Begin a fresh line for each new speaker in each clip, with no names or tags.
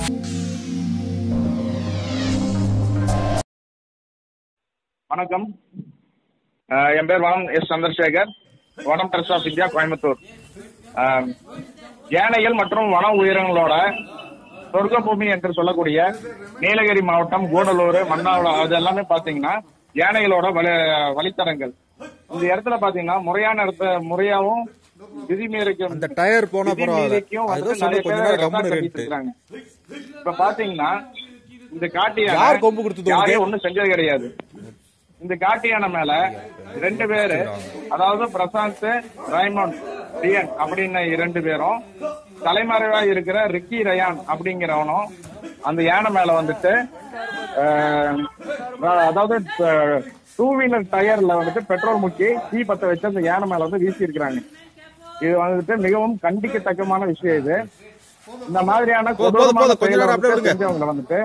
வணக்கம் அஹ் என் பேர் வனம் S Chandrasekar Vanam trust of India Coimbatore அஹ் யானைகள் மற்றும் வன உயிரினங்களோட சொர்க்க பூமி என்று சொல்லக்கூடிய நீலகிரி மாவட்டம் கூடலூர் மன்னாவளம் அது எல்லாமே பாத்தீங்கன்னா யானைகளோட வழி வழித்தடங்கள் இந்த இடத்துல பாத்தீங்கன்னா முறையான இடத்த முறையாவும் விதிமீறிக்கும்
அந்த டயர் போனா பரவாயில்ல
விதிமீறிக்கும்
அதுதான்
வந்துட்டு
சொல்லு
நிறைய
கொஞ்ச
பேர்
நேரம்
resort
கம்முன்னு
கட்டிட்டு
இருந்துட்டு
இருக்காங்க. இப்ப பாத்தீங்கன்னா இந்த காட்டு யானை
யார் கொம்பு கொடுத்தது
யாரையும்
உங்களுக்கு?
ஒண்ணும் செஞ்சது கிடையாது இந்த காட்டு யானை மேல ரெண்டு பேரு அதாவது பிரசாந்த் ராய்மண்ட் டிஎன் அப்படின்னு இரண்டு பேரும் தலைமறைவா இருக்கிற ரிக்கி ரயான் அப்படிங்கிறவனும் அந்த யானை மேல வந்துட்டு அஹ், அதாவது டூ வீலர் டயர்ல வந்துட்டு பெட்ரோல் முக்கி தீ பத்த வச்சு அந்த யானை மேல வந்து வீசி இருக்கிறாங்க இது வந்துட்டு மிகவும் கண்டிக்கத்தக்கமான விஷயம் இது இந்த மாதிரியான
போதும்,
கொடூரமான
போதும், கொஞ்ச நேரம்
செயலை
அப்படியே
வந்துட்டு
விடுங்க.
செஞ்சவங்களை வந்துட்டு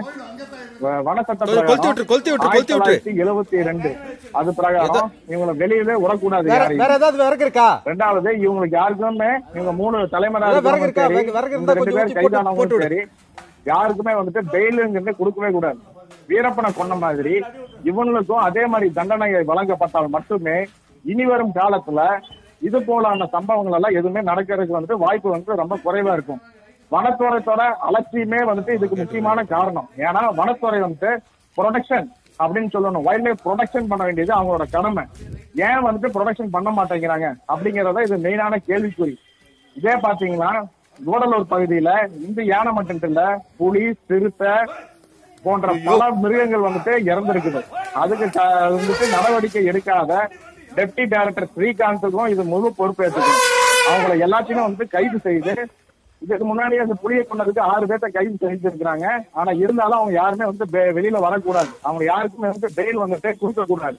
வ- வன சட்ட
கொளுத்தி விட்டுரு, கொளுத்தி விட்டுரு, கொளுத்தி விட்டுரு.
எழுபத்தி ரெண்டு அது பிரகாரம் இவங்களை வெளியிலே விடக்கூடாது
வேற
யாரையும்.
வேற ஏதாவது விறகு இருக்கா
ரெண்டாவது இவங்களுக்கு யாருக்குமே இவங்க மூணு தலைமுறை
ஏதாவது விறகு
இருக்கவங்க
இருக்கா?
சரி,
விறகு- விறகு
இந்த
இருந்தா
ரெண்டு
கொஞ்சம்
பேர்
ஊத்தி போட்டு-
கைதானவங்களும்
போட்டு
சரி யாருக்குமே வந்துட்டு பெயிலுங்கிறது கொடுக்கவே கூடாது வீரப்பனை கொன்ன மாதிரி இவங்களுக்கும் அதே மாதிரி தண்டனை வழங்கப்பட்டால் மட்டுமே இனி வரும் காலத்துல இது போலான சம்பவங்கள் எல்லாம் எதுவுமே நடக்கிறதுக்கு வந்துட்டு வாய்ப்பு வந்து ரொம்ப குறைவா இருக்கும் வனத்துறையோட அலட்சியமே வந்துட்டு இதுக்கு முக்கியமான காரணம் ஏன்னா வனத்துறை வந்துட்டு ப்ரொடக்ஷன் அப்படின்னு சொல்லணும் வைல்ட் லைஃப் ப்ரொடக்ஷன் பண்ண வேண்டியது அவங்களோட கடமை ஏன் வந்துட்டு ப்ரொடக்ஷன் பண்ண மாட்டேங்கிறாங்க அப்படிங்கறத இது மெயினான கேள்விக்குறி இதே பாத்தீங்கன்னா கூடலூர் பகுதியில இந்த யானை மட்டும் இல்ல புலி சிறுத்தை போன்ற பல மிருகங்கள் வந்துட்டு இறந்திருக்குது அதுக்கு க- வந்துட்டு நடவடிக்கை எடுக்காத டெப்டி டைரக்டர் ஸ்ரீகாந்துக்கும் இது முழு பொறுப்பேற்றுக்கும் அவங்கள எல்லாத்தையுமே வந்து கைது செய்து இதுக்கு முன்னாடி அந்த புலியை கொண்டதுக்கு ஆறு பேர்த்த கைது செஞ்சிருக்கிறாங்க ஆனா இருந்தாலும் அவங்க யாருமே வந்து வெ- வெளியில வரக்கூடாது அவங்க யாருக்குமே வந்து பெயில் வந்துட்டு கொடுக்க கூடாது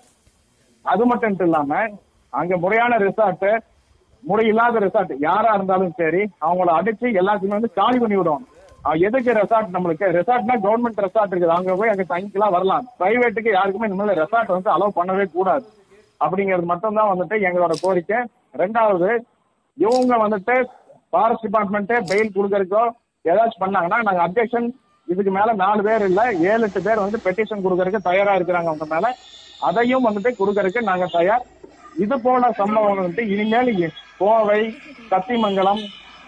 அது மட்டும் இல்லாம அங்க முறையான ரிசார்ட் முறை இல்லாத ரிசார்ட் யாரா இருந்தாலும் சரி அவங்கள அடிச்சு எல்லாத்தையுமே வந்து காலி பண்ணி விடுவோம் எதுக்கு ரெசார்ட் நம்மளுக்கு ரெசார்ட்னா கவர்மெண்ட் ரெசார்ட் இருக்குது அங்க போய் அங்க தங்கிக்கலாம் வரலாம் பிரைவேட்டுக்கு யாருக்குமே இனிமேல் ரெசார்ட் வந்து அலோவ் பண்ணவே கூடாது அப்படிங்கிறது மட்டும் தான் வந்துட்டு எங்களோட கோரிக்கை ரெண்டாவது இவங்க வந்துட்டு ஃபாரஸ்ட் டிபார்ட்மெண்ட் பெயில் கொடுக்கறதுக்கோ ஏதாச்சும் பண்ணாங்கன்னா நாங்க அப்ஜெக்ஷன் இதுக்கு மேல நாலு பேர் இல்ல ஏழு எட்டு பேர் வந்து பெட்டிஷன் கொடுக்கறதுக்கு தயாரா இருக்கிறாங்க அவங்க மேல அதையும் வந்துட்டு கொடுக்கறதுக்கு நாங்க தயார் இது போல சம்பவங்கள் வந்துட்டு இனிமேல் இ- கோவை சத்தியமங்கலம்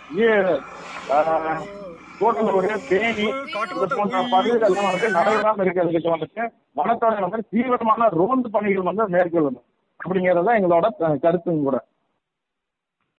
ஈ- ஆஹ், கூடலூர் தேனி இது போன்ற பகுதிகள் வந்துட்டு நடைபெறாம இருக்கிறதுக்கு வந்துட்டு வனத்துறை வந்து தீவிரமான ரோந்து பணிகள் வந்து மேற்கொள்ளணும் அப்படிங்கறத எங்களோட அஹ், கருத்தும் கூட